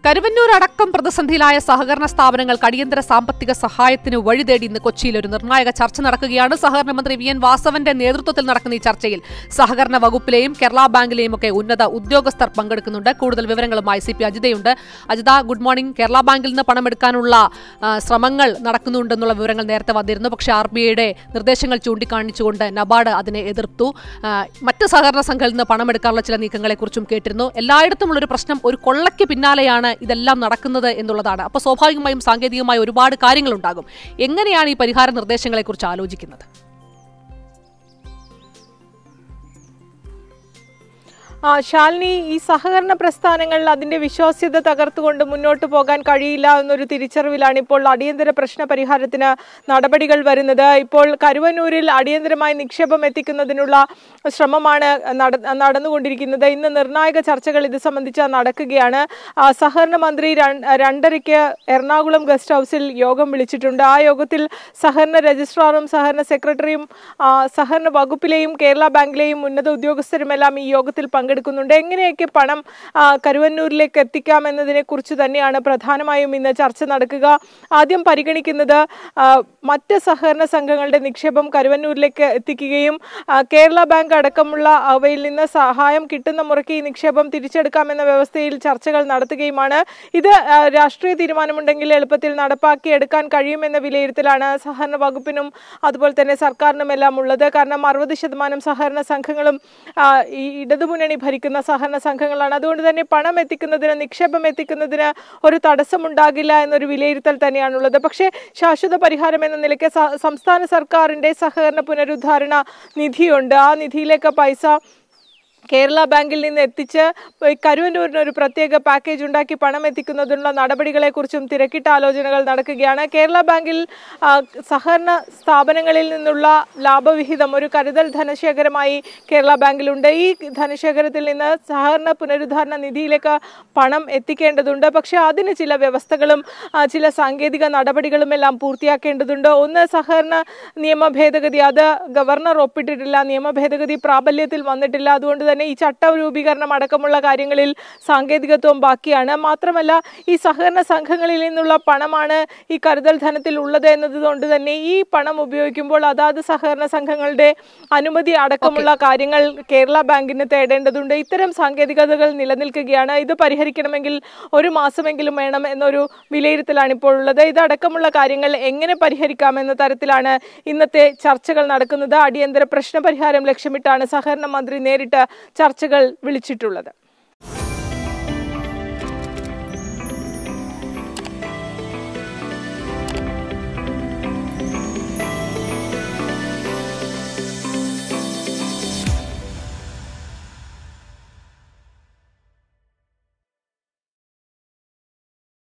കരുവന്നൂർ അടക്കം പ്രതിസന്ധിയിലായ സഹകരണ സ്ഥാപനങ്ങൾക്ക് അടിയന്തര സാമ്പത്തിക സഹായത്തിന് വഴി തേടി ഇന്ന് കൊച്ചിയിൽ ഒരു നിർണായക ചർച്ച നടക്കുകയാണ് സഹകരണ മന്ത്രി വി എൻ വാസവന്റെ നേതൃത്വത്തിൽ നടക്കുന്ന ഈ ചർച്ചയിൽ സഹകരണ വകുപ്പിലെയും കേരള ബാങ്കിലെയും ഒക്കെ ഉന്നത ഉദ്യോഗസ്ഥർ പങ്കെടുക്കുന്നുണ്ട് കൂടുതൽ വിവരങ്ങളുമായി സി പി അജിതയുണ്ട് അജിത ഗുഡ് മോർണിംഗ് കേരള ബാങ്കിൽ നിന്ന് പണമെടുക്കാനുള്ള ആ, ശ്രമങ്ങൾ നടക്കുന്നുണ്ടെന്നുള്ള വിവരങ്ങൾ നേരത്തെ വന്നിരുന്നു പക്ഷേ ആർ ബി ഐയുടെ നിർദ്ദേശങ്ങൾ ചൂണ്ടിക്കാണിച്ചുകൊണ്ട് നബാർഡ് അതിനെ എതിർത്തു ആ, മറ്റ് സഹകരണ സംഘങ്ങളിൽ നിന്ന് പണമെടുക്കാനുള്ള ചില നീക്കങ്ങളെക്കുറിച്ചും കേട്ടിരുന്നു എല്ലായിടത്തുമുള്ള ഒരു പ്രശ്നം ഒരു കൊള്ളയ്ക്ക് പിന്നാലെയാണ് ഇതെല്ലാം നടക്കുന്നത് എന്നുള്ളതാണ് അപ്പോൾ സ്വാഭാവികമായും സാങ്കേതികമായ ഒരുപാട് കാര്യങ്ങളുണ്ടാകും എങ്ങനെയാണ് ഈ പരിഹാര നിർദ്ദേശങ്ങളെക്കുറിച്ച് ആലോചിക്കുന്നത് ആ ശാലിനി ഈ സഹകരണ പ്രസ്ഥാനങ്ങളിൽ അതിന്റെ വിശ്വാസ്യത തകർത്തുകൊണ്ട് മുന്നോട്ട് പോകാൻ കഴിയില്ല എന്നൊരു തിരിച്ചറിവിലാണ് ഇപ്പോൾ അടിയന്തര പ്രശ്ന പരിഹാരത്തിന് നടപടികൾ വരുന്നത് ഇപ്പോൾ കരുവന്നൂരിൽ അടിയന്തരമായി നിക്ഷേപം എത്തിക്കുന്നതിനുള്ള ശ്രമമാണ് നട- നടന്നുകൊണ്ടിരിക്കുന്നത് ഇന്ന് നിർണായക ചർച്ചകൾ ഇത് സംബന്ധിച്ച് നടക്കുകയാണ് ആ, സഹകരണ മന്ത്രി രൺ- രണ്ടരയ്ക്ക് എറണാകുളം ഗസ്റ്റ് ഹൗസിൽ യോഗം വിളിച്ചിട്ടുണ്ട് ആ യോഗത്തിൽ സഹകരണ രജിസ്ട്രാറും സഹകരണ സെക്രട്ടറിയും ആ, സഹകരണ വകുപ്പിലെയും കേരള ബാങ്കിലെയും ഉന്നത ഉദ്യോഗസ്ഥരുമെല്ലാം ഈ യോഗത്തിൽ പങ്കെടുക്കുന്നുണ്ട് എങ്ങനെയൊക്കെ പണം ആ, കരുവന്നൂരിലേക്ക് എത്തിക്കാം എന്നതിനെ കുറിച്ച് തന്നെയാണ് പ്രധാനമായും ഇന്ന് ചർച്ച നടക്കുക ആദ്യം പരിഗണിക്കുന്നത് ആ, മറ്റ് സഹകരണ സംഘങ്ങളുടെ നിക്ഷേപം കരുവന്നൂരിലേക്ക് എത്തിക്കുകയും ആ, കേരള ബാങ്ക് അടക്കമുള്ള അവയിൽ നിന്ന് സഹായം കിട്ടുന്ന മുറയ്ക്ക് ഈ നിക്ഷേപം തിരിച്ചെടുക്കാമെന്ന വ്യവസ്ഥയിൽ ചർച്ചകൾ നടത്തുകയുമാണ് ഇത് ആ, രാഷ്ട്രീയ തീരുമാനമുണ്ടെങ്കിൽ എളുപ്പത്തിൽ നടപ്പാക്കി എടുക്കാൻ കഴിയുമെന്ന വിലയിരുത്തലാണ് സഹകരണ വകുപ്പിനും അതുപോലെ തന്നെ സർക്കാരിനും എല്ലാം ഉള്ളത് കാരണം അറുപത് ശതമാനം സഹകരണ സംഘങ്ങളും ആ, ഈ ഇടതുമുന്നണി ഭരിക്കുന്ന സഹകരണ സംഘങ്ങളാണ് അതുകൊണ്ട് തന്നെ പണം എത്തിക്കുന്നതിന് നിക്ഷേപം എത്തിക്കുന്നതിന് ഒരു തടസ്സമുണ്ടാകില്ല എന്നൊരു വിലയിരുത്തൽ തന്നെയാണുള്ളത് പക്ഷേ ശാശ്വത പരിഹാരം എന്ന നിലയ്ക്ക് സ- സംസ്ഥാന സർക്കാരിന്റെ സഹകരണ പുനരുദ്ധാരണ നിധിയുണ്ട് ആ നിധിയിലേക്ക് പൈസ കേരള ബാങ്കിൽ നിന്ന് എത്തിച്ച് ഈ കരുവന്നൂരിന് ഒരു പ്രത്യേക പാക്കേജ് ഉണ്ടാക്കി പണം എത്തിക്കുന്നതിനുള്ള നടപടികളെക്കുറിച്ചും തിരക്കിട്ട ആലോചനകൾ നടക്കുകയാണ് കേരള ബാങ്കിൽ ആ, സഹകരണ സ്ഥാപനങ്ങളിൽ നിന്നുള്ള ലാഭവിഹിതം ഒരു കരുതൽ ധനശേഖരമായി കേരള ബാങ്കിലുണ്ട് ഈ ധനശേഖരത്തിൽ നിന്ന് സഹകരണ പുനരുദ്ധാരണ നിധിയിലേക്ക് പണം എത്തിക്കേണ്ടതുണ്ട് പക്ഷേ അതിന് ചില വ്യവസ്ഥകളും ആ, ചില സാങ്കേതിക നടപടികളും എല്ലാം പൂർത്തിയാക്കേണ്ടതുണ്ട് ഒന്ന് സഹകരണ നിയമ ഭേദഗതി അത് ഗവർണർ ഒപ്പിട്ടിട്ടില്ല നിയമ ഭേദഗതി പ്രാബല്യത്തിൽ വന്നിട്ടില്ല അതുകൊണ്ട് തന്നെ ഈ ചട്ട രൂപീകരണം അടക്കമുള്ള കാര്യങ്ങളിൽ സാങ്കേതികത്വം ബാക്കിയാണ് മാത്രമല്ല ഈ സഹകരണ സംഘങ്ങളിൽ നിന്നുള്ള പണമാണ് ഈ കരുതൽ ധനത്തിൽ ഉള്ളത് എന്നതുകൊണ്ട് തന്നെ ഈ പണം ഉപയോഗിക്കുമ്പോൾ അതാത് സഹകരണ സംഘങ്ങളുടെ അനുമതി അടക്കമുള്ള കാര്യങ്ങൾ കേരള ബാങ്കിന് തേടേണ്ടതുണ്ട് ഇത്തരം സാങ്കേതികതകൾ നിലനിൽക്കുകയാണ് ഇത് പരിഹരിക്കണമെങ്കിൽ ഒരു മാസമെങ്കിലും വേണം എന്നൊരു വിലയിരുത്തലാണ് ഇപ്പോൾ ഉള്ളത് ഇതടക്കമുള്ള കാര്യങ്ങൾ എങ്ങനെ പരിഹരിക്കാമെന്ന തരത്തിലാണ് ഇന്നത്തെ ചർച്ചകൾ നടക്കുന്നത് അടിയന്തര പ്രശ്നപരിഹാരം ലക്ഷ്യമിട്ടാണ് സഹകരണ മന്ത്രി നേരിട്ട് ചർച്ചകൾ വിളിച്ചിട്ടുള്ളത്